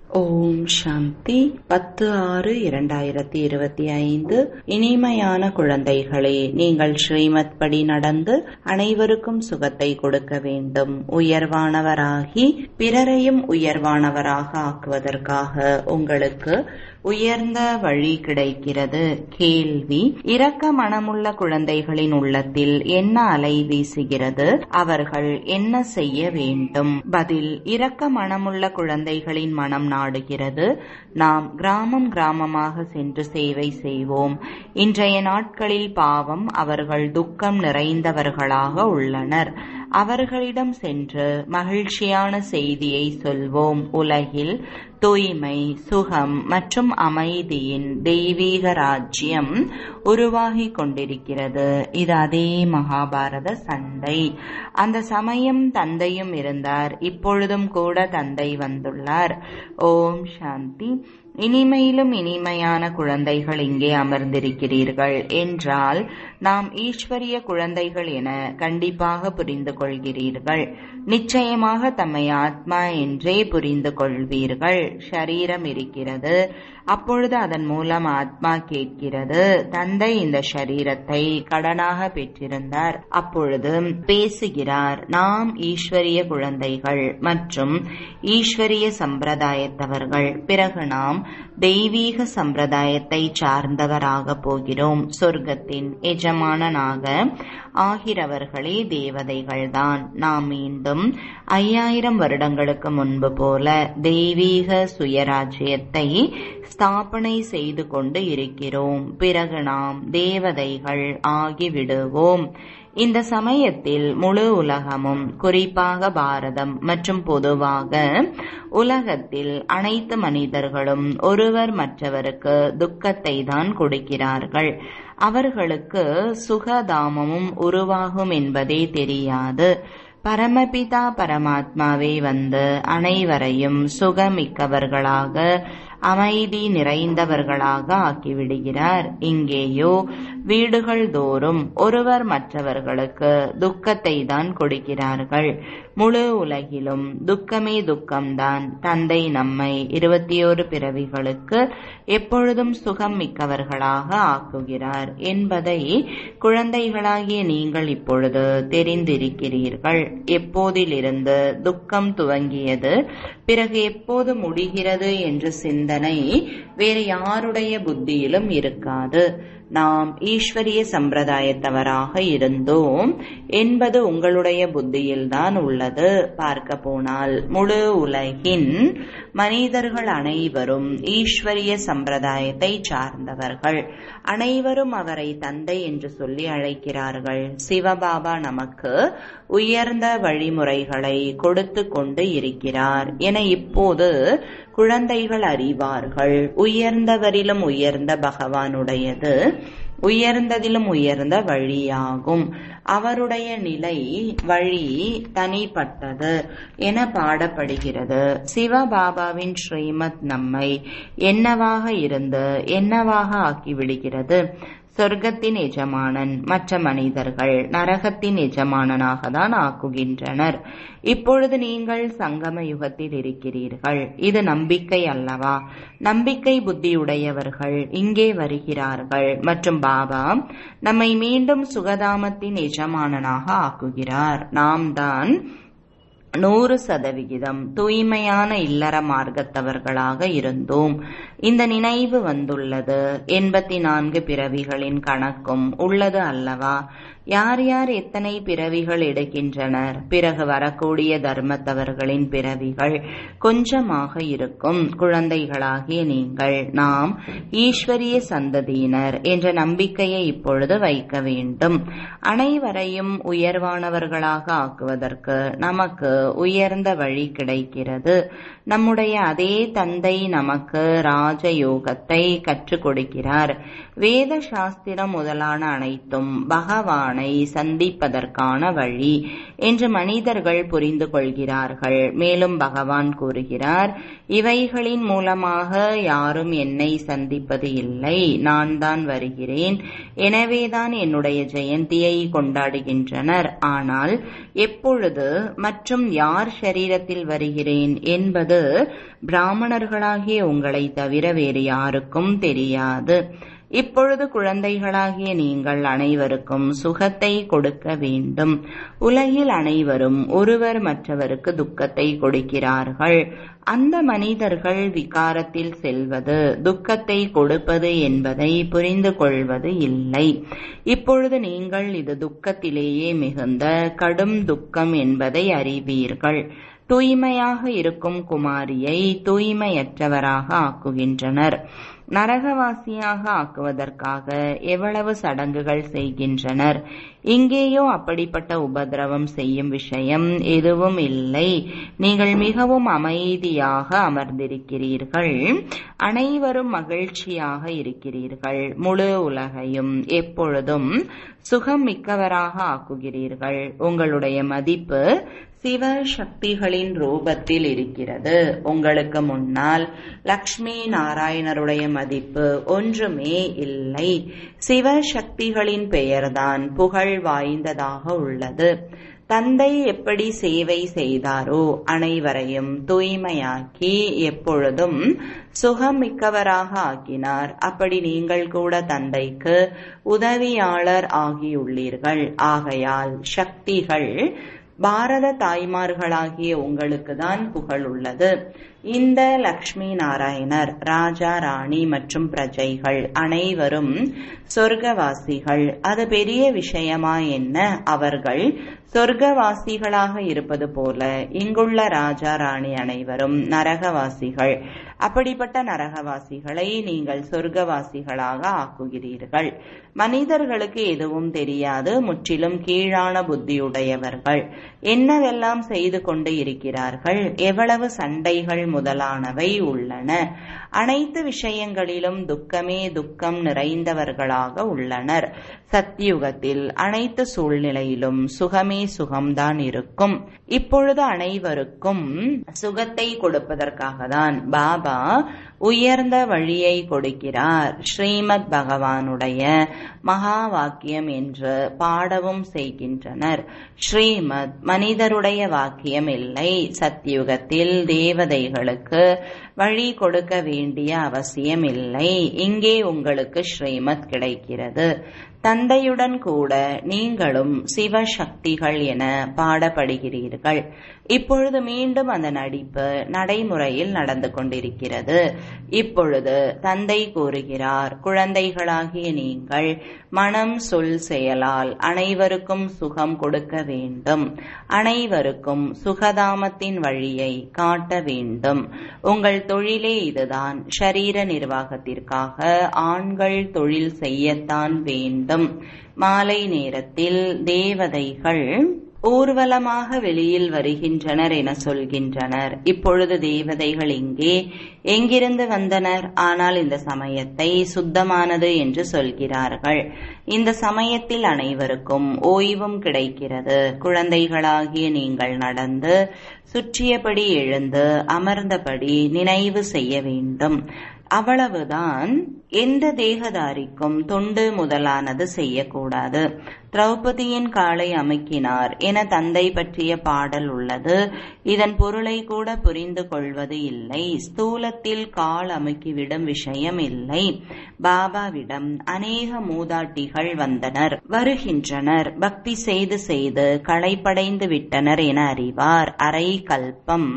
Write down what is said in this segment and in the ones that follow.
ஓம் சாந்தி பத்து ஆறு இரண்டாயிரத்தி இருபத்தி ஐந்து இனிமையான குழந்தைகளே நீங்கள் ஸ்ரீமத் படி நடந்து அனைவருக்கும் சுகத்தை கொடுக்க வேண்டும் உயர்வானவராகி பிறரையும் உயர்வானவராக ஆக்குவதற்காக உங்களுக்கு உயர்ந்த வழி கிடைக்கிறது கேள்வி இரக்க மனமுள்ள குழந்தைகளின் உள்ளத்தில் என்ன அலை வீசுகிறது அவர்கள் என்ன செய்ய வேண்டும் பதில் இரக்க மனமுள்ள குழந்தைகளின் மனம் நாடுகிறது நாம் கிராமம் கிராமமாக சென்று சேவை செய்வோம் இன்றைய நாட்களில் பாவம் அவர்கள் துக்கம் நிறைந்தவர்களாக உள்ளனர் அவர்களிடம் சென்று மகிழ்ச்சியான செய்தியை சொல்வோம் உலகில் தூய்மை சுகம் மற்றும் அமைதியின் தெய்வீக ராஜ்யம் உருவாகி கொண்டிருக்கிறது இது அதே மகாபாரத சண்டை அந்த சமயம் தந்தையும் இருந்தார் இப்பொழுதும் கூட தந்தை வந்துள்ளார் ஓம் சாந்தி இனிமையிலும் இனிமையான குழந்தைகள் இங்கே அமர்ந்திருக்கிறீர்கள் என்றால் நாம் ஈஸ்வரிய குழந்தைகள் என கண்டிப்பாக புரிந்து கொள்கிறீர்கள் நிச்சயமாக தம்மை ஆத்மா என்றே புரிந்து கொள்வீர்கள் ஷரீரம் இருக்கிறது அப்பொழுது அதன் மூலம் ஆத்மா கேட்கிறது தந்தை இந்த ஷரீரத்தை கடனாக பெற்றிருந்தார் அப்பொழுது பேசுகிறார் நாம் ஈஸ்வரிய குழந்தைகள் மற்றும் ஈஸ்வரிய சம்பிரதாயத்தவர்கள் பிறகு நாம் தெய்வீக சம்பிரதாயத்தை சார்ந்தவராக போகிறோம் சொர்க்கத்தின் எஜமானனாக ஆகிறவர்களே தேவதைகள்தான் நாம் மீண்டும் ஐயாயிரம் வருடங்களுக்கு முன்பு போல தெய்வீக சுயராஜ்யத்தை ஸ்தாபனை செய்து கொண்டு இருக்கிறோம் பிறகு நாம் தேவதைகள் ஆகிவிடுவோம் இந்த சமயத்தில் முழு உலகமும் குறிப்பாக பாரதம் மற்றும் பொதுவாக உலகத்தில் அனைத்து மனிதர்களும் ஒருவர் மற்றவருக்கு துக்கத்தை தான் கொடுக்கிறார்கள் அவர்களுக்கு சுகதாமமும் உருவாகும் என்பதே தெரியாது பரமபிதா பரமாத்மாவே வந்து அனைவரையும் சுகமிக்கவர்களாக அமைதி நிறைந்தவர்களாக ஆக்கிவிடுகிறார் இங்கேயோ வீடுகள் தோறும் ஒருவர் மற்றவர்களுக்கு துக்கத்தை தான் கொடுக்கிறார்கள் முழு உலகிலும் துக்கமே துக்கம்தான் தந்தை நம்மை இருபத்தியோரு பிறவிகளுக்கு எப்பொழுதும் சுகம் மிக்கவர்களாக ஆக்குகிறார் என்பதை குழந்தைகளாகிய நீங்கள் இப்பொழுது தெரிந்திருக்கிறீர்கள் எப்போதிலிருந்து துக்கம் துவங்கியது பிறகு எப்போது முடிகிறது என்ற சிந்தனை வேறு யாருடைய புத்தியிலும் இருக்காது நாம் ஈஸ்வரிய சம்பிரதாயத்தவராக இருந்தோம் என்பது உங்களுடைய புத்தியில்தான் உள்ளது பார்க்க போனால் முழு உலகின் மனிதர்கள் அனைவரும் ஈஸ்வரிய சம்பிரதாயத்தை சார்ந்தவர்கள் அனைவரும் அவரை தந்தை என்று சொல்லி அழைக்கிறார்கள் சிவபாபா நமக்கு உயர்ந்த வழிமுறைகளை கொடுத்து கொண்டு இருக்கிறார் என இப்போது குழந்தைகள் அறிவார்கள் உயர்ந்தவரிலும் உயர்ந்த பகவானுடையது உயர்ந்ததிலும் உயர்ந்த வழியாகும் அவருடைய நிலை வழி தனிப்பட்டது என பாடப்படுகிறது சிவபாபாவின் ஸ்ரீமத் நம்மை என்னவாக இருந்து என்னவாக ஆக்கிவிடுகிறது சொர்க்கத்தின் எஜமானன் மற்ற மனிதர்கள் நரகத்தின் எஜமானனாக தான் ஆக்குகின்றனர் இப்பொழுது நீங்கள் சங்கம யுகத்தில் இருக்கிறீர்கள் இது நம்பிக்கை அல்லவா நம்பிக்கை புத்தியுடையவர்கள் இங்கே வருகிறார்கள் மற்றும் பாபா நம்மை மீண்டும் சுகதாமத்தின் எஜமானனாக ஆக்குகிறார் நாம் தான் நூறு சதவிகிதம் தூய்மையான இல்லற மார்க்கத்தவர்களாக இருந்தோம் இந்த நினைவு வந்துள்ளது எண்பத்தி நான்கு பிறவிகளின் கணக்கும் உள்ளது அல்லவா யார் யார் எத்தனை பிறவிகள் எடுக்கின்றனர் பிறகு வரக்கூடிய தர்மத்தவர்களின் பிறவிகள் கொஞ்சமாக இருக்கும் குழந்தைகளாகிய நீங்கள் நாம் ஈஸ்வரிய சந்ததியினர் என்ற நம்பிக்கையை இப்பொழுது வைக்க வேண்டும் அனைவரையும் உயர்வானவர்களாக ஆக்குவதற்கு நமக்கு உயர்ந்த வழி கிடைக்கிறது நம்முடைய அதே தந்தை நமக்கு ராஜயோகத்தை கற்றுக் கொடுக்கிறார் வேத சாஸ்திரம் முதலான அனைத்தும் பகவானை பகவானை சந்திப்பதற்கான வழி என்று மனிதர்கள் புரிந்து கொள்கிறார்கள் மேலும் பகவான் கூறுகிறார் இவைகளின் மூலமாக யாரும் என்னை சந்திப்பது இல்லை நான் தான் வருகிறேன் எனவேதான் என்னுடைய ஜெயந்தியை கொண்டாடுகின்றனர் ஆனால் எப்பொழுது மற்றும் யார் சரீரத்தில் வருகிறேன் என்பது பிராமணர்களாகிய உங்களை தவிர வேறு யாருக்கும் தெரியாது இப்பொழுது குழந்தைகளாகிய நீங்கள் அனைவருக்கும் சுகத்தை கொடுக்க வேண்டும் உலகில் அனைவரும் ஒருவர் மற்றவருக்கு துக்கத்தை கொடுக்கிறார்கள் அந்த மனிதர்கள் விகாரத்தில் செல்வது துக்கத்தை கொடுப்பது என்பதை புரிந்து கொள்வது இல்லை இப்பொழுது நீங்கள் இது துக்கத்திலேயே மிகுந்த கடும் துக்கம் என்பதை அறிவீர்கள் தூய்மையாக இருக்கும் குமாரியை தூய்மையற்றவராக ஆக்குகின்றனர் நரகவாசியாக ஆக்குவதற்காக எவ்வளவு சடங்குகள் செய்கின்றனர் இங்கேயோ அப்படிப்பட்ட உபதிரவம் செய்யும் விஷயம் எதுவும் இல்லை நீங்கள் மிகவும் அமைதியாக அமர்ந்திருக்கிறீர்கள் அனைவரும் மகிழ்ச்சியாக இருக்கிறீர்கள் முழு உலகையும் எப்பொழுதும் சுகம் மிக்கவராக ஆக்குகிறீர்கள் உங்களுடைய மதிப்பு சிவ சக்திகளின் ரூபத்தில் இருக்கிறது உங்களுக்கு முன்னால் லக்ஷ்மி நாராயணருடைய மதிப்பு ஒன்றுமே இல்லை சிவ சக்திகளின் பெயர்தான் புகழ் வாய்ந்ததாக உள்ளது தந்தை எப்படி சேவை செய்தாரோ அனைவரையும் தூய்மையாக்கி எப்பொழுதும் சுகம் மிக்கவராக ஆக்கினார் அப்படி நீங்கள் கூட தந்தைக்கு உதவியாளர் ஆகியுள்ளீர்கள் ஆகையால் சக்திகள் பாரத தாய்மார்களாகிய உங்களுக்கு தான் புகழ் உள்ளது இந்த லக்ஷ்மி நாராயணர் ராஜா ராணி மற்றும் பிரஜைகள் அனைவரும் சொர்க்கவாசிகள் அது பெரிய விஷயமா என்ன அவர்கள் சொர்க்கவாசிகளாக இருப்பது போல இங்குள்ள ராஜா ராணி அனைவரும் நரகவாசிகள் அப்படிப்பட்ட நரகவாசிகளை நீங்கள் சொர்க்கவாசிகளாக ஆக்குகிறீர்கள் மனிதர்களுக்கு எதுவும் தெரியாது முற்றிலும் கீழான புத்தியுடையவர்கள் என்னவெல்லாம் செய்து கொண்டு இருக்கிறார்கள் எவ்வளவு சண்டைகள் முதலானவை உள்ளன அனைத்து விஷயங்களிலும் துக்கமே துக்கம் நிறைந்தவர்களாக உள்ளனர் சத்தியுகத்தில் அனைத்து சூழ்நிலையிலும் சுகமே சுகம்தான் இருக்கும் இப்பொழுது அனைவருக்கும் சுகத்தை கொடுப்பதற்காக தான் பாபா உயர்ந்த வழியை கொடுக்கிறார் ஸ்ரீமத் பகவானுடைய மகா வாக்கியம் என்று பாடவும் செய்கின்றனர் ஸ்ரீமத் மனிதருடைய வாக்கியம் இல்லை சத்தியுகத்தில் தேவதைகளுக்கு வழி கொடுக்க வேண்டிய அவசியம் இல்லை இங்கே உங்களுக்கு ஸ்ரீமத் கிடைக்கிறது தந்தையுடன் கூட நீங்களும் சிவசக்திகள் என பாடப்படுகிறீர்கள் இப்பொழுது மீண்டும் அந்த நடிப்பு நடைமுறையில் நடந்து கொண்டிருக்கிறது இப்பொழுது தந்தை கூறுகிறார் குழந்தைகளாகிய நீங்கள் மனம் சொல் செயலால் அனைவருக்கும் சுகம் கொடுக்க வேண்டும் அனைவருக்கும் சுகதாமத்தின் வழியை காட்ட வேண்டும் உங்கள் தொழிலே இதுதான் ஷரீர நிர்வாகத்திற்காக ஆண்கள் தொழில் செய்யத்தான் வேண்டும் மாலை நேரத்தில் தேவதைகள் ஊர்வலமாக வெளியில் வருகின்றனர் என சொல்கின்றனர் இப்பொழுது தேவதைகள் இங்கே எங்கிருந்து வந்தனர் ஆனால் இந்த சமயத்தை சுத்தமானது என்று சொல்கிறார்கள் இந்த சமயத்தில் அனைவருக்கும் ஓய்வும் கிடைக்கிறது குழந்தைகளாகிய நீங்கள் நடந்து சுற்றியபடி எழுந்து அமர்ந்தபடி நினைவு செய்ய வேண்டும் அவ்வளவுதான் எந்த தேகதாரிக்கும் தொண்டு முதலானது செய்யக்கூடாது திரௌபதியின் காலை அமுக்கினார் என தந்தை பற்றிய பாடல் உள்ளது இதன் பொருளை கூட புரிந்து கொள்வது இல்லை ஸ்தூலத்தில் கால் அமுக்கிவிடும் விஷயம் இல்லை பாபாவிடம் அநேக மூதாட்டிகள் வந்தனர் வருகின்றனர் பக்தி செய்து செய்து களைப்படைந்து விட்டனர் என அறிவார் அரை கல்பம்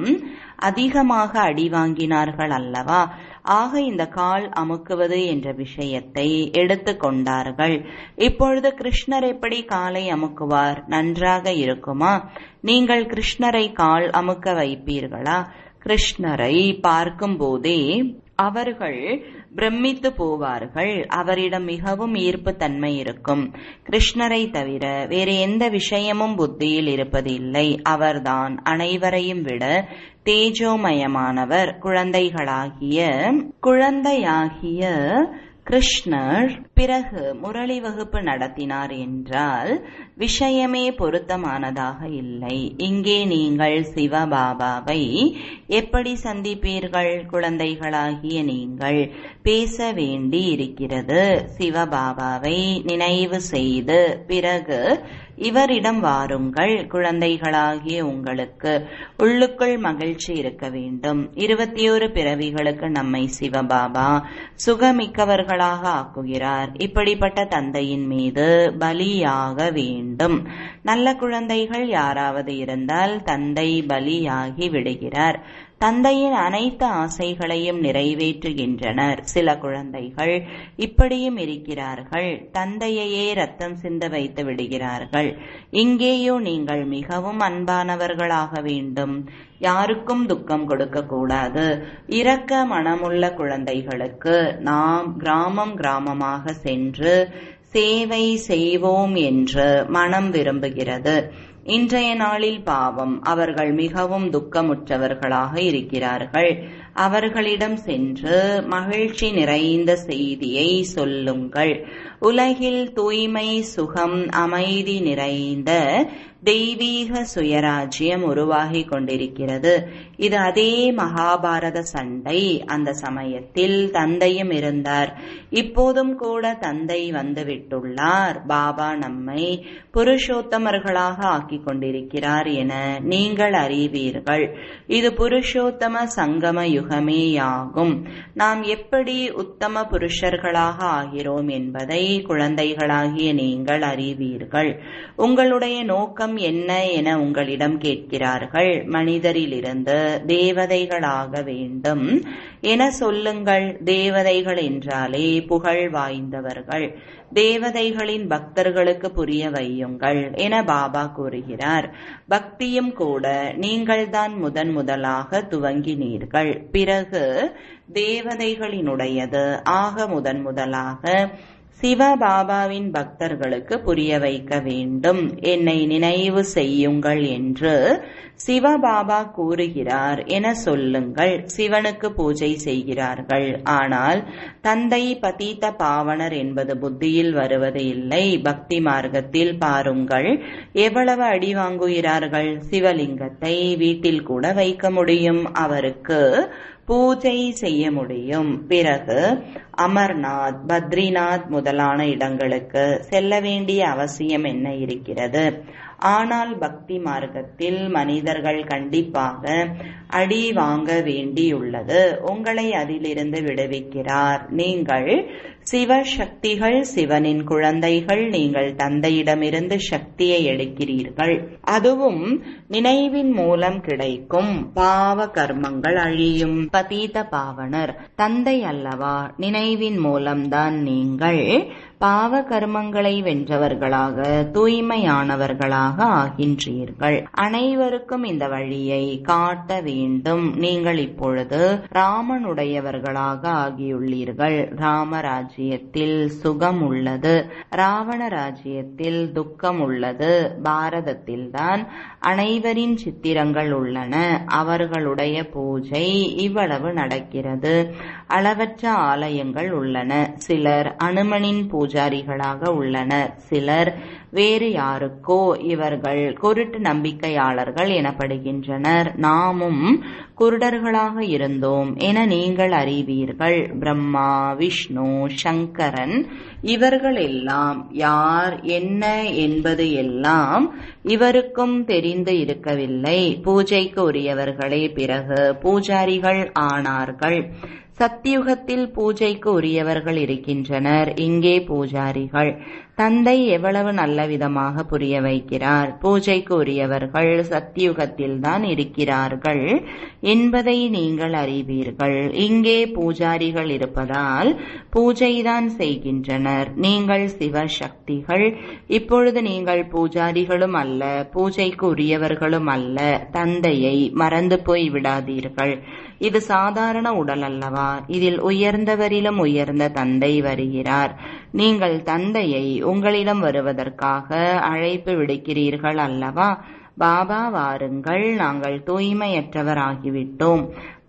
அதிகமாக அடி வாங்கினார்கள் அல்லவா ஆக இந்த கால் அமுக்குவது என்ற விஷயத்தை எடுத்து கொண்டார்கள் இப்பொழுது கிருஷ்ணர் எப்படி காலை அமுக்குவார் நன்றாக இருக்குமா நீங்கள் கிருஷ்ணரை கால் அமுக்க வைப்பீர்களா கிருஷ்ணரை பார்க்கும் போதே அவர்கள் பிரமித்து போவார்கள் அவரிடம் மிகவும் ஈர்ப்பு தன்மை இருக்கும் கிருஷ்ணரை தவிர வேறு எந்த விஷயமும் புத்தியில் இருப்பதில்லை அவர்தான் அனைவரையும் விட தேஜோமயமானவர் குழந்தைகளாகிய குழந்தையாகிய கிருஷ்ணர் பிறகு முரளி வகுப்பு நடத்தினார் என்றால் விஷயமே பொருத்தமானதாக இல்லை இங்கே நீங்கள் சிவபாபாவை எப்படி சந்திப்பீர்கள் குழந்தைகளாகிய நீங்கள் பேச வேண்டி இருக்கிறது சிவபாபாவை நினைவு செய்து பிறகு இவரிடம் வாருங்கள் குழந்தைகளாகிய உங்களுக்கு உள்ளுக்குள் மகிழ்ச்சி இருக்க வேண்டும் இருபத்தி ஒரு பிறவிகளுக்கு நம்மை சிவபாபா சுகமிக்கவர்களாக ஆக்குகிறார் இப்படிப்பட்ட தந்தையின் மீது பலியாக வேண்டும் நல்ல குழந்தைகள் யாராவது இருந்தால் தந்தை பலியாகி விடுகிறார் தந்தையின் அனைத்து ஆசைகளையும் நிறைவேற்றுகின்றனர் சில குழந்தைகள் இப்படியும் இருக்கிறார்கள் தந்தையையே ரத்தம் சிந்த வைத்து விடுகிறார்கள் இங்கேயோ நீங்கள் மிகவும் அன்பானவர்களாக வேண்டும் யாருக்கும் துக்கம் கொடுக்க கூடாது இரக்க மனமுள்ள குழந்தைகளுக்கு நாம் கிராமம் கிராமமாக சென்று சேவை செய்வோம் என்று மனம் விரும்புகிறது இன்றைய நாளில் பாவம் அவர்கள் மிகவும் துக்கமுற்றவர்களாக இருக்கிறார்கள் அவர்களிடம் சென்று மகிழ்ச்சி நிறைந்த செய்தியை சொல்லுங்கள் உலகில் தூய்மை சுகம் அமைதி நிறைந்த தெய்வீக சுயராஜ்யம் உருவாகி கொண்டிருக்கிறது இது அதே மகாபாரத சண்டை அந்த சமயத்தில் தந்தையும் இருந்தார் இப்போதும் கூட தந்தை வந்துவிட்டுள்ளார் பாபா நம்மை புருஷோத்தமர்களாக ஆக்கிக் கொண்டிருக்கிறார் என நீங்கள் அறிவீர்கள் இது புருஷோத்தம சங்கம யுகமேயாகும் நாம் எப்படி உத்தம புருஷர்களாக ஆகிறோம் என்பதை குழந்தைகளாகிய நீங்கள் அறிவீர்கள் உங்களுடைய நோக்கம் என்ன என உங்களிடம் கேட்கிறார்கள் மனிதரிலிருந்து தேவதைகளாக வேண்டும் என சொல்லுங்கள் தேவதைகள் என்றாலே புகழ் வாய்ந்தவர்கள் தேவதைகளின் பக்தர்களுக்கு புரிய வையுங்கள் என பாபா கூறுகிறார் பக்தியும் கூட நீங்கள்தான் முதன் முதலாக துவங்கினீர்கள் பிறகு தேவதைகளினுடையது ஆக முதன் முதலாக சிவபாபாவின் பக்தர்களுக்கு புரிய வைக்க வேண்டும் என்னை நினைவு செய்யுங்கள் என்று சிவபாபா கூறுகிறார் என சொல்லுங்கள் சிவனுக்கு பூஜை செய்கிறார்கள் ஆனால் தந்தை பதீத்த பாவனர் என்பது புத்தியில் வருவது இல்லை பக்தி மார்க்கத்தில் பாருங்கள் எவ்வளவு அடி வாங்குகிறார்கள் சிவலிங்கத்தை வீட்டில் கூட வைக்க முடியும் அவருக்கு பூஜை செய்ய முடியும் பிறகு அமர்நாத் பத்ரிநாத் முதலான இடங்களுக்கு செல்ல வேண்டிய அவசியம் என்ன இருக்கிறது ஆனால் பக்தி மார்க்கத்தில் மனிதர்கள் கண்டிப்பாக அடி வாங்க வேண்டியுள்ளது உங்களை அதிலிருந்து விடுவிக்கிறார் நீங்கள் சிவசக்திகள் சிவனின் குழந்தைகள் நீங்கள் தந்தையிடமிருந்து சக்தியை எடுக்கிறீர்கள் அதுவும் நினைவின் மூலம் கிடைக்கும் பாவ கர்மங்கள் அழியும் பதீத பாவனர் தந்தை அல்லவா நினைவின் மூலம்தான் நீங்கள் பாவ கர்மங்களை வென்றவர்களாக தூய்மையானவர்களாக ஆகின்றீர்கள் அனைவருக்கும் இந்த வழியை காட்ட வேண்டும் நீங்கள் இப்பொழுது ராமனுடையவர்களாக ஆகியுள்ளீர்கள் ராமராஜ்யத்தில் சுகம் உள்ளது ராவண ராஜ்யத்தில் துக்கம் உள்ளது பாரதத்தில்தான் அனைவரின் சித்திரங்கள் உள்ளன அவர்களுடைய பூஜை இவ்வளவு நடக்கிறது அளவற்ற ஆலயங்கள் உள்ளன சிலர் அனுமனின் பூஜாரிகளாக உள்ளனர் சிலர் வேறு யாருக்கோ இவர்கள் குருட்டு நம்பிக்கையாளர்கள் எனப்படுகின்றனர் நாமும் குருடர்களாக இருந்தோம் என நீங்கள் அறிவீர்கள் பிரம்மா விஷ்ணு சங்கரன் இவர்கள் எல்லாம் யார் என்ன என்பது எல்லாம் இவருக்கும் தெரிந்து இருக்கவில்லை பூஜைக்கு உரியவர்களே பிறகு பூஜாரிகள் ஆனார்கள் சத்தியுகத்தில் பூஜைக்கு உரியவர்கள் இருக்கின்றனர் இங்கே பூஜாரிகள் தந்தை எவ்வளவு நல்ல விதமாக புரிய வைக்கிறார் பூஜைக்கு உரியவர்கள் சத்தியுகத்தில் தான் இருக்கிறார்கள் என்பதை நீங்கள் அறிவீர்கள் இங்கே பூஜாரிகள் இருப்பதால் பூஜைதான் செய்கின்றனர் நீங்கள் சிவசக்திகள் இப்பொழுது நீங்கள் பூஜாரிகளும் அல்ல பூஜைக்கு உரியவர்களும் அல்ல தந்தையை மறந்து போய் விடாதீர்கள் இது சாதாரண உடல் அல்லவா இதில் உயர்ந்தவரிலும் உயர்ந்த தந்தை வருகிறார் நீங்கள் தந்தையை உங்களிடம் வருவதற்காக அழைப்பு விடுக்கிறீர்கள் அல்லவா பாபா வாருங்கள் நாங்கள் தூய்மையற்றவர் ஆகிவிட்டோம்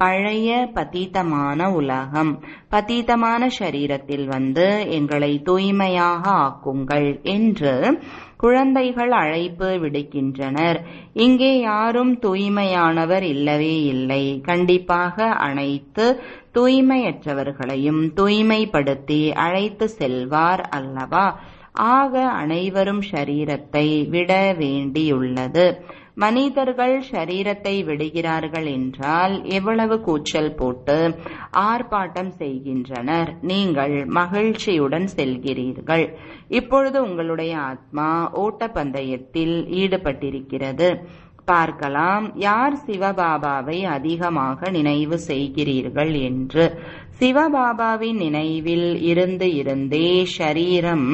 பழைய பதீதமான உலகம் பதீதமான சரீரத்தில் வந்து எங்களை தூய்மையாக ஆக்குங்கள் என்று குழந்தைகள் அழைப்பு விடுக்கின்றனர் இங்கே யாரும் தூய்மையானவர் இல்லவே இல்லை கண்டிப்பாக அனைத்து தூய்மையற்றவர்களையும் தூய்மைப்படுத்தி அழைத்து செல்வார் அல்லவா ஆக அனைவரும் ஷரீரத்தை விட வேண்டியுள்ளது மனிதர்கள் ஷரீரத்தை விடுகிறார்கள் என்றால் எவ்வளவு கூச்சல் போட்டு ஆர்ப்பாட்டம் செய்கின்றனர் நீங்கள் மகிழ்ச்சியுடன் செல்கிறீர்கள் இப்பொழுது உங்களுடைய ஆத்மா ஓட்டப்பந்தயத்தில் ஈடுபட்டிருக்கிறது பார்க்கலாம் யார் சிவபாபாவை அதிகமாக நினைவு செய்கிறீர்கள் என்று சிவபாபாவின் நினைவில் இருந்து இருந்தே ஷரீரம்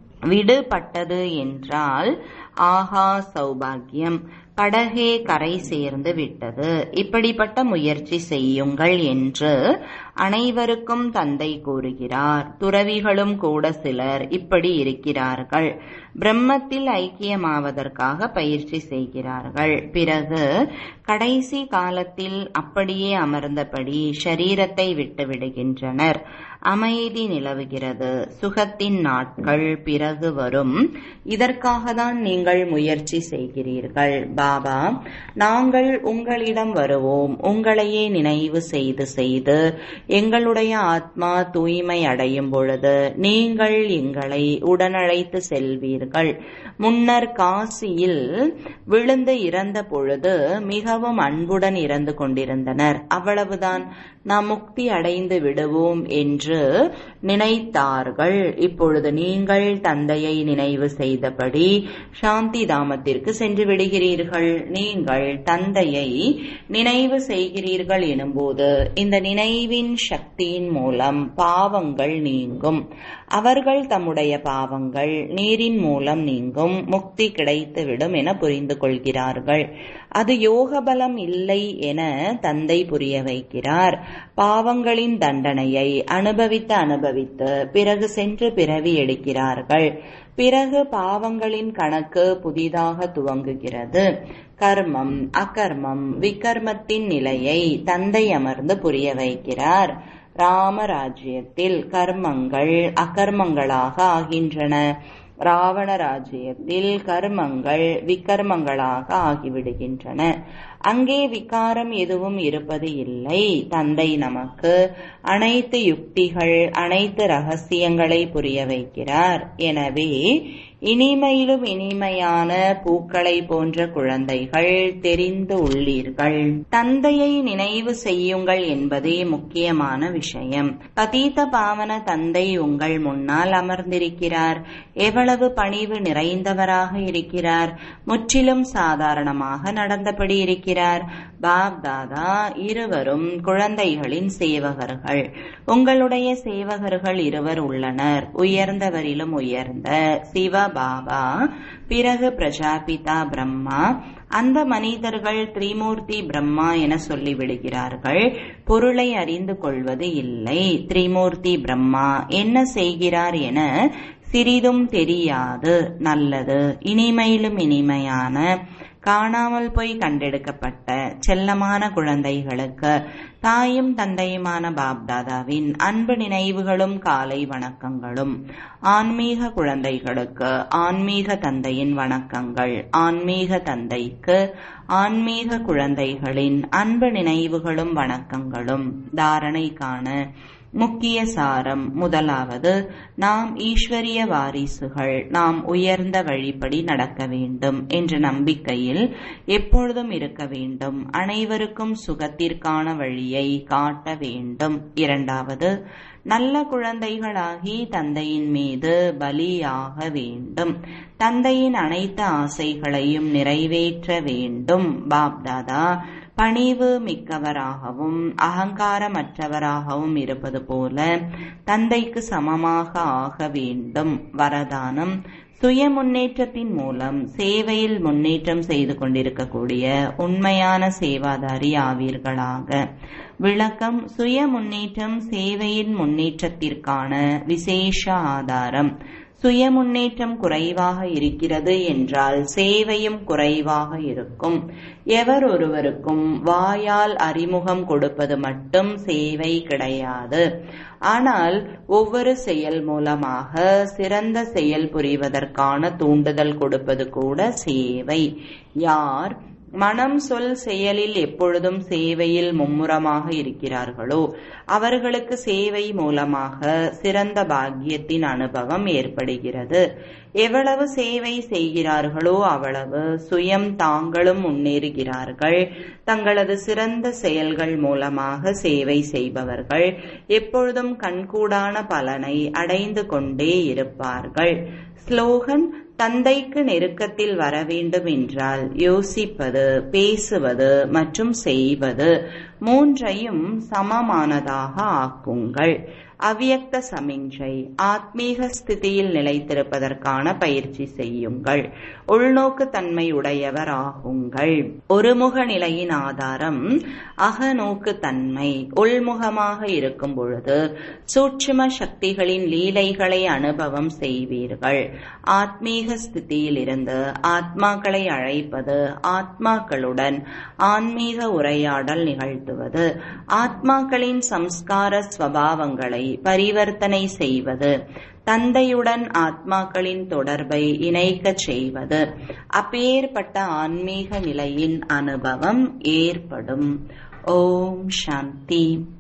விடுபட்டது என்றால் ஆஹா சௌபாகியம் படகே கரை சேர்ந்து விட்டது இப்படிப்பட்ட முயற்சி செய்யுங்கள் என்று அனைவருக்கும் தந்தை கூறுகிறார் துறவிகளும் கூட சிலர் இப்படி இருக்கிறார்கள் பிரம்மத்தில் ஐக்கியமாவதற்காக பயிற்சி செய்கிறார்கள் பிறகு கடைசி காலத்தில் அப்படியே அமர்ந்தபடி ஷரீரத்தை விட்டு விடுகின்றனர் அமைதி நிலவுகிறது சுகத்தின் நாட்கள் பிறகு வரும் இதற்காக தான் நீங்கள் முயற்சி செய்கிறீர்கள் பாபா நாங்கள் உங்களிடம் வருவோம் உங்களையே நினைவு செய்து செய்து எங்களுடைய ஆத்மா தூய்மை அடையும் பொழுது நீங்கள் எங்களை உடனழைத்து செல்வீர்கள் முன்னர் காசியில் விழுந்து இறந்த பொழுது மிகவும் அன்புடன் இறந்து கொண்டிருந்தனர் அவ்வளவுதான் நாம் முக்தி அடைந்து விடுவோம் என்று நினைத்தார்கள் இப்பொழுது நீங்கள் தந்தையை நினைவு செய்தபடி சாந்தி தாமத்திற்கு சென்று விடுகிறீர்கள் நீங்கள் தந்தையை நினைவு செய்கிறீர்கள் எனும்போது இந்த நினைவின் சக்தியின் மூலம் பாவங்கள் நீங்கும் அவர்கள் தம்முடைய பாவங்கள் நீரின் மூலம் நீங்கும் முக்தி கிடைத்துவிடும் என புரிந்து கொள்கிறார்கள் அது யோக பலம் இல்லை என தந்தை புரிய வைக்கிறார் பாவங்களின் தண்டனையை அனுபவித்து அனுபவித்து பிறகு சென்று பிறவி எடுக்கிறார்கள் பிறகு பாவங்களின் கணக்கு புதிதாக துவங்குகிறது கர்மம் அகர்மம் விகர்மத்தின் நிலையை தந்தை அமர்ந்து புரிய வைக்கிறார் ராமராஜ்யத்தில் கர்மங்கள் அகர்மங்களாக ஆகின்றன ராவண ராஜ்யத்தில் கர்மங்கள் விகர்மங்களாக ஆகிவிடுகின்றன அங்கே விகாரம் எதுவும் இருப்பது இல்லை தந்தை நமக்கு அனைத்து யுக்திகள் அனைத்து ரகசியங்களை புரிய வைக்கிறார் எனவே இனிமையிலும் இனிமையான பூக்களை போன்ற குழந்தைகள் தெரிந்து உள்ளீர்கள் தந்தையை நினைவு செய்யுங்கள் என்பதே முக்கியமான விஷயம் பதீத பாவன தந்தை உங்கள் முன்னால் அமர்ந்திருக்கிறார் எவ்வளவு பணிவு நிறைந்தவராக இருக்கிறார் முற்றிலும் சாதாரணமாக நடந்தபடி இருக்கிறார் பாப் தாதா இருவரும் குழந்தைகளின் சேவகர்கள் உங்களுடைய சேவகர்கள் இருவர் உள்ளனர் உயர்ந்தவரிலும் உயர்ந்த சிவ பாபா பிறகு பிரஜாபிதா பிரம்மா அந்த மனிதர்கள் திரிமூர்த்தி பிரம்மா என சொல்லிவிடுகிறார்கள் பொருளை அறிந்து கொள்வது இல்லை திரிமூர்த்தி பிரம்மா என்ன செய்கிறார் என சிறிதும் தெரியாது நல்லது இனிமையிலும் இனிமையான காணாமல் போய் கண்டெடுக்கப்பட்ட செல்லமான குழந்தைகளுக்கு தாயும் தந்தையுமான பாப்தாதாவின் அன்பு நினைவுகளும் காலை வணக்கங்களும் ஆன்மீக குழந்தைகளுக்கு ஆன்மீக தந்தையின் வணக்கங்கள் ஆன்மீக தந்தைக்கு ஆன்மீக குழந்தைகளின் அன்பு நினைவுகளும் வணக்கங்களும் தாரணை காண முக்கிய சாரம் முதலாவது நாம் ஈஸ்வரிய வாரிசுகள் நாம் உயர்ந்த வழிப்படி நடக்க வேண்டும் என்ற நம்பிக்கையில் எப்பொழுதும் இருக்க வேண்டும் அனைவருக்கும் சுகத்திற்கான வழியை காட்ட வேண்டும் இரண்டாவது நல்ல குழந்தைகளாகி தந்தையின் மீது பலியாக வேண்டும் தந்தையின் அனைத்து ஆசைகளையும் நிறைவேற்ற வேண்டும் பாப்தாதா பணிவு மிக்கவராகவும் அகங்காரமற்றவராகவும் இருப்பது போல தந்தைக்கு சமமாக ஆக வேண்டும் வரதானம் சுய முன்னேற்றத்தின் மூலம் சேவையில் முன்னேற்றம் செய்து கொண்டிருக்கக்கூடிய உண்மையான சேவாதாரி ஆவீர்களாக விளக்கம் சுய முன்னேற்றம் சேவையின் முன்னேற்றத்திற்கான விசேஷ ஆதாரம் சுய முன்னேற்றம் குறைவாக இருக்கிறது என்றால் சேவையும் குறைவாக இருக்கும் எவர் ஒருவருக்கும் வாயால் அறிமுகம் கொடுப்பது மட்டும் சேவை கிடையாது ஆனால் ஒவ்வொரு செயல் மூலமாக சிறந்த செயல் புரிவதற்கான தூண்டுதல் கொடுப்பது கூட சேவை யார் மனம் சொல் செயலில் எப்பொழுதும் சேவையில் மும்முரமாக இருக்கிறார்களோ அவர்களுக்கு சேவை மூலமாக சிறந்த பாக்கியத்தின் அனுபவம் ஏற்படுகிறது எவ்வளவு சேவை செய்கிறார்களோ அவ்வளவு சுயம் தாங்களும் முன்னேறுகிறார்கள் தங்களது சிறந்த செயல்கள் மூலமாக சேவை செய்பவர்கள் எப்பொழுதும் கண்கூடான பலனை அடைந்து கொண்டே இருப்பார்கள் ஸ்லோகன் தந்தைக்கு நெருக்கத்தில் வர வேண்டும் என்றால் யோசிப்பது பேசுவது மற்றும் செய்வது மூன்றையும் சமமானதாக ஆக்குங்கள் அவ்யக்த சமிஞ்சை ஆத்மீக ஸ்திதியில் நிலைத்திருப்பதற்கான பயிற்சி செய்யுங்கள் உள்நோக்கு தன்மை உடையவர் ஆகுங்கள் ஒருமுக நிலையின் ஆதாரம் அகநோக்கு தன்மை உள்முகமாக இருக்கும் பொழுது சூட்சும சக்திகளின் லீலைகளை அனுபவம் செய்வீர்கள் ஆத்மீக ஸ்திதியில் இருந்து ஆத்மாக்களை அழைப்பது ஆத்மாக்களுடன் ஆன்மீக உரையாடல் நிகழ்த்துவது ஆத்மாக்களின் சம்ஸ்கார ஸ்வபாவங்களை பரிவர்த்தனை செய்வது தந்தையுடன் ஆத்மாக்களின் தொடர்பை இணைக்கச் செய்வது அப்பேற்பட்ட ஆன்மீக நிலையின் அனுபவம் ஏற்படும் ஓம் சாந்தி